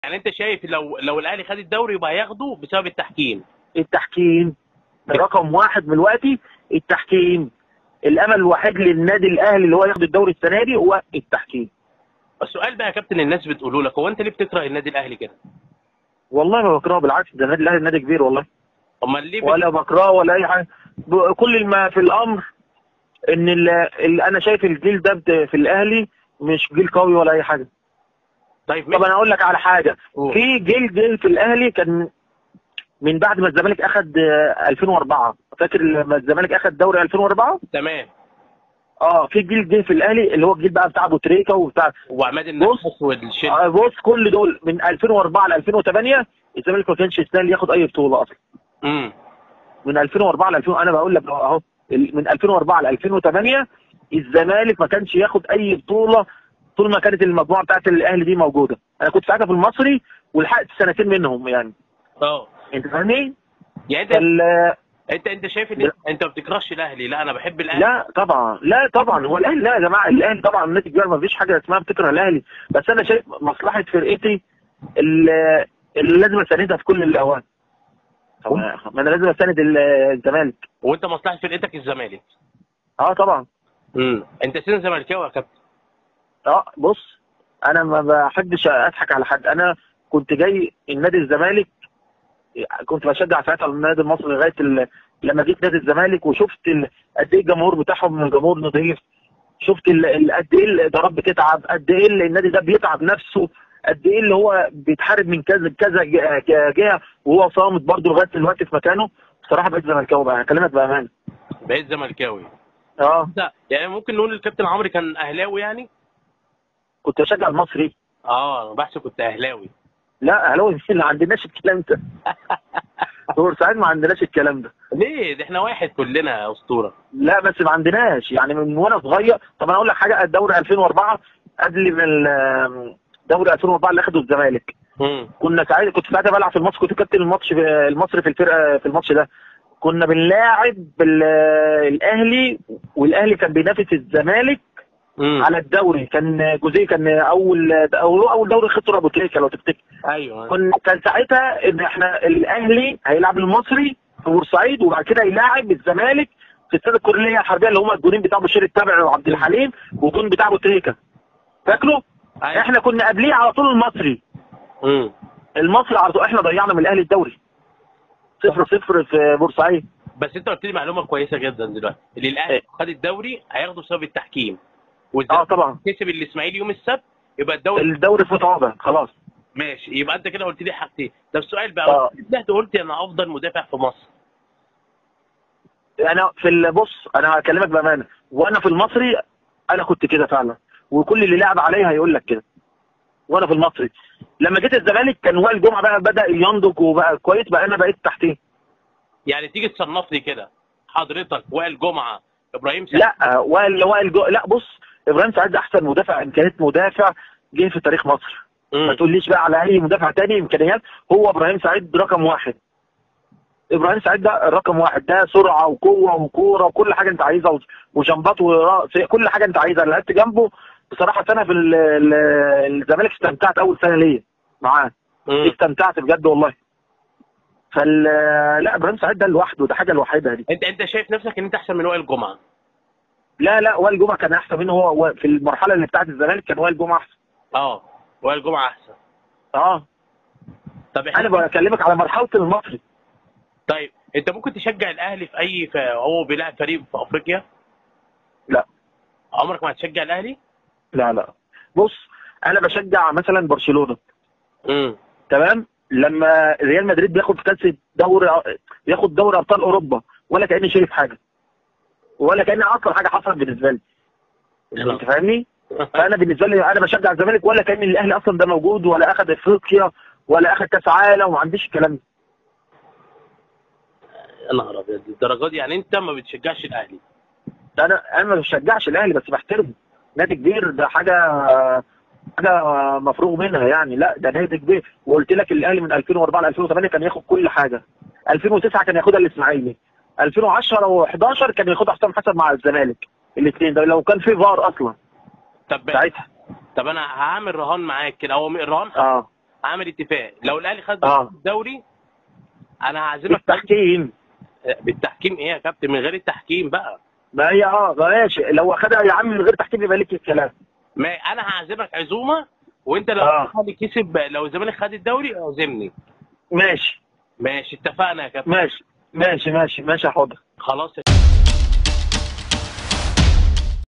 يعني انت شايف لو لو الاهلي خد الدوري يبقى هياخده بسبب التحكيم التحكيم رقم واحد من الوقت التحكيم الامل الوحيد للنادي الاهلي اللي هو ياخد الدوري السنه دي هو التحكيم السؤال بقى يا كابتن الناس بتقوله لك هو انت ليه بتكره النادي الاهلي كده؟ والله ما بكرهه بالعكس ده النادي الاهلي نادي كبير والله امال ليه بت... ولا بكرهه ولا اي حاجه ب- كل ما في الامر ان ال- ال- انا شايف الجيل ده بت- في الاهلي مش جيل قوي ولا اي حاجه طيب طب ماشي انا اقول لك على حاجه قول. في جيل جيل في الاهلي كان من بعد ما الزمالك اخد آه، 2004 فاكر لما الزمالك اخد دوري 2004 تمام اه في جيل جه في الاهلي اللي هو الجيل بقى بتاع ابو تريكه وبتاع وعماد النحاس والشل آه، بص كل دول من 2004 ل 2008 الزمالك ما كانش يستاهل ياخد اي بطوله اصلا امم من 2004 ل 2000 انا بقول لك اهو ال- من 2004 ل 2008 الزمالك ما كانش ياخد اي بطوله طول ما كانت المجموعه بتاعت الاهلي دي موجوده انا كنت ساعتها في المصري ولحقت سنتين منهم يعني اه انت فاهمني؟ يعني انت فال... انت انت شايف ان انت ما بتكرهش الاهلي لا انا بحب الاهلي لا طبعا لا طبعا هو الاهلي لا يا جماعه الاهلي طبعا نادي كبير ما فيش حاجه اسمها بتكره الاهلي بس انا شايف مصلحه فرقتي اللي, اللي لازم اساندها في كل الاوقات طب ما انا لازم اساند ال- الزمالك وانت مصلحه فرقتك الزمالك اه طبعا امم انت سن زملكاوي يا كابتن اه بص انا ما بحبش اضحك على حد انا كنت جاي النادي الزمالك كنت بشجع ساعتها النادي المصري لغايه ال... لما جيت نادي الزمالك وشفت ال... قد ايه الجمهور بتاعهم من جمهور نظيف شفت ال... ال... قد ايه الادارات بتتعب قد ايه اللي النادي ده بيتعب نفسه قد ايه اللي هو بيتحارب من كذا كذا ج- ج- جهه وهو صامت برضه لغايه دلوقتي في مكانه بصراحه بقيت زملكاوي بقى هكلمك بامانه بقيت زملكاوي اه انت يعني ممكن نقول الكابتن عمرو كان اهلاوي يعني كنت بشجع المصري اه انا بحسب كنت اهلاوي لا اهلاوي ما عندناش الكلام ده في بورسعيد ما عندناش الكلام ده ليه ده احنا واحد كلنا يا اسطوره لا بس ما عندناش يعني من وانا صغير طب انا اقول لك حاجه الدوري 2004 قبل من ال- دوري 2004 اللي اخده الزمالك امم كنا ساعتها كنت ساعتها بلعب في الماتش كنت كابتن الماتش في المصري في الفرقه في الماتش ده كنا بنلاعب ال- الاهلي والاهلي كان بينافس الزمالك امم على الدوري كان جوزيه كان اول اول اول دوري خسر ابو تريكه لو تفتكر ايوه كن كان ساعتها ان احنا الاهلي هيلعب المصري في بورسعيد وبعد كده يلاعب الزمالك في استاد الكورنية الحربيه اللي هم الجونين بتاع بشير التابع وعبد الحليم والجون بتاع ابو تريكه فاكره؟ أيوة. احنا كنا قبليه على طول المصري امم المصري على طول احنا ضيعنا من الاهلي الدوري صفر صفر في بورسعيد بس انت قلت لي معلومه كويسه جدا دلوقتي اللي الاهلي إيه؟ خد الدوري هياخده بسبب التحكيم اه والزمالك طبعا كسب الاسماعيلي يوم السبت يبقى الدوري الدوري في طابع خلاص ماشي يبقى انت كده قلت لي حاجتين طب السؤال آه. بقى طلعت قلت انا افضل مدافع في مصر انا في ال- بص انا هكلمك بامانه وانا في المصري انا كنت كده فعلا وكل اللي لعب عليا هيقول لك كده وانا في المصري لما جيت الزمالك كان وائل جمعه بقى بدا ينضج وبقى كويس بقى انا بقيت تحتيه يعني تيجي تصنف لي كده حضرتك وائل جمعه ابراهيم سعيد لا وائل وائل جو... لا بص ابراهيم سعيد ده احسن مدافع امكانيات مدافع جه في تاريخ مصر مم. ما تقوليش بقى على اي مدافع تاني امكانيات هو ابراهيم سعيد رقم واحد ابراهيم سعيد ده الرقم واحد ده سرعه وقوه وكوره وكل حاجه انت عايزها وج- وجنبات ورأس كل حاجه انت عايزها لعبت جنبه بصراحه سنه في ال- ال- الزمالك استمتعت اول سنه ليا معاه مم. استمتعت بجد والله فال لا ابراهيم سعيد ده لوحده ده حاجه لوحدها دي انت انت شايف نفسك ان انت احسن من وائل جمعه لا لا وائل جمعه كان احسن منه هو هو في المرحله اللي بتاعت الزمالك كان وائل جمعه احسن اه وائل جمعه احسن اه طب انا احنا بكلمك على مرحله المصري طيب انت ممكن تشجع الاهلي في اي في هو بيلعب فريق في افريقيا لا عمرك ما هتشجع الاهلي لا لا بص انا بشجع مثلا برشلونه امم تمام لما ريال مدريد بياخد كاس دوري بياخد دوري ابطال اوروبا ولا كاني شايف حاجه ولا كان اصلا حاجه حصلت بالنسبه لي انت فاهمني فانا بالنسبه لي انا بشجع الزمالك ولا كان الاهلي اصلا ده موجود ولا اخذ افريقيا ولا اخذ كاس عالم وما عنديش الكلام ده يا نهار ابيض الدرجه دي يعني انت ما بتشجعش الاهلي انا انا ما بشجعش الاهلي بس بحترمه نادي كبير ده حاجه حاجه مفروغ منها يعني لا ده نادي كبير وقلت لك الاهلي من 2004 ل 2008 كان ياخد كل حاجه 2009 كان ياخدها الاسماعيلي 2010 و11 كان ياخدها حسام حسن مع الزمالك الاثنين ده لو كان في فار اصلا طب ساعتها طب انا هعمل رهان معاك كده هو الرهان اه عامل اتفاق لو الاهلي خد آه. الدوري انا هعزمك بالتحكيم بالتحكيم ايه يا كابتن من غير التحكيم بقى ما هي اه ماشي لو اخدها يا عم من غير تحكيم يبقى لك الكلام ما انا هعزمك عزومه وانت لو آه. الاهلي كسب لو الزمالك خد الدوري اعزمني ماشي ماشي اتفقنا يا كابتن ماشي ماشي ماشي ماشي يا حاضر خلاص